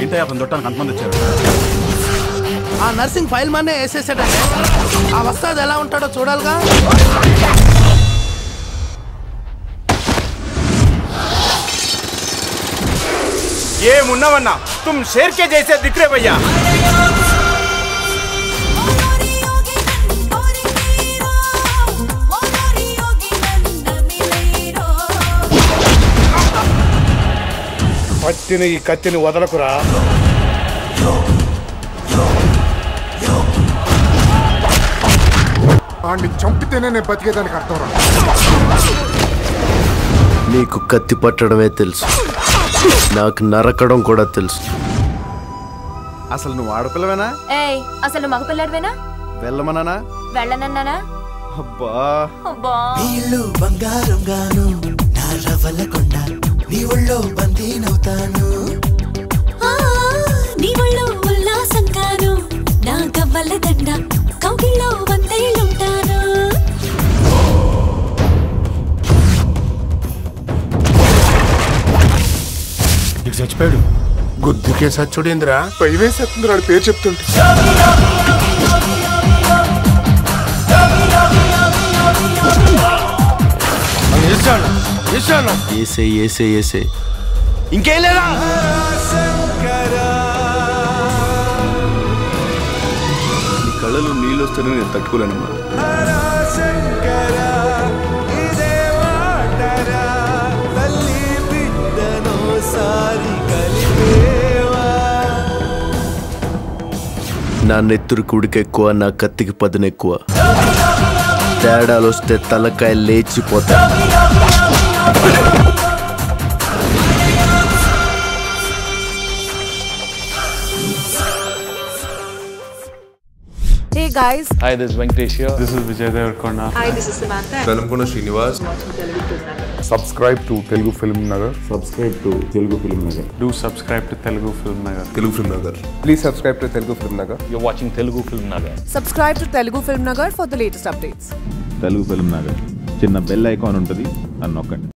ఏంటో అతను చుట్టానికి అంతమంది వచ్చారు ఆ నర్సింగ్ ఫైల్ మనే వేసేసాడంటే ఆ వస్తాది ఎలా ఉంటాడో చూడాలిగా ये मुन्ना वन्ना तुम शेर के जैसे दिख रहे भैया పట్టిన ఈ కత్తిని వదలకురా వాడిని చంపితేనే నేను బతికేదానికి అర్థం రా నీకు కత్తి పట్టడమే తెలుసు నాకు నరకడం కూడా తెలుసు అసలు నువ్వు ఆడపిల్లవేనా ఏయ్ అసలు నువ్వు మగపిల్లడివేనా వెళ్ళమనానా వెళ్ళనన్నానా అబ్బా అబ్బా నీళ్ళు బంగారం గాను నా రవ్వల కొండ నీ ఒళ్ళో బందీనవుతాను నీ ఒళ్ళో ఉల్లాసం కాను నా గవ్వల దండ కౌగిల్లో వందేళ్ళుంటాను ఇటు చచ్చిపోయాడు గుద్దుకే సచ్చుడేంద్రా భయమేసేస్తుంది వాడి పేరు చెప్తుంటే ఇస్తాను ఇస్తాను ఏసే ఏసే ఏసే ఇంకేం లేదా నీ కళ్ళలో నీళ్ళు వస్తేనే నేను తట్టుకోలేనమ్మా నా నెత్తురు కుడికి ఎక్కువ నా కత్తికి పదును ఎక్కువ తేడాలు వస్తే తలకాయ లేచిపోతా Hey guys, Hi, this is Venkatesh here. This is Vijay Devarkonda. hi, this is Samantha. Velankonda Srinivas subscribe to Telugu Film Nagar subscribe to Telugu Film Nagar Do subscribe to Telugu Film Nagar. Telugu Film Nagar please subscribe to Telugu Film Nagar You're watching Telugu Film Nagar. Subscribe to Telugu Film Nagar for the latest updates. Telugu Film Nagar చిన్న bell icon ఉంటుంది అని నొక్కండి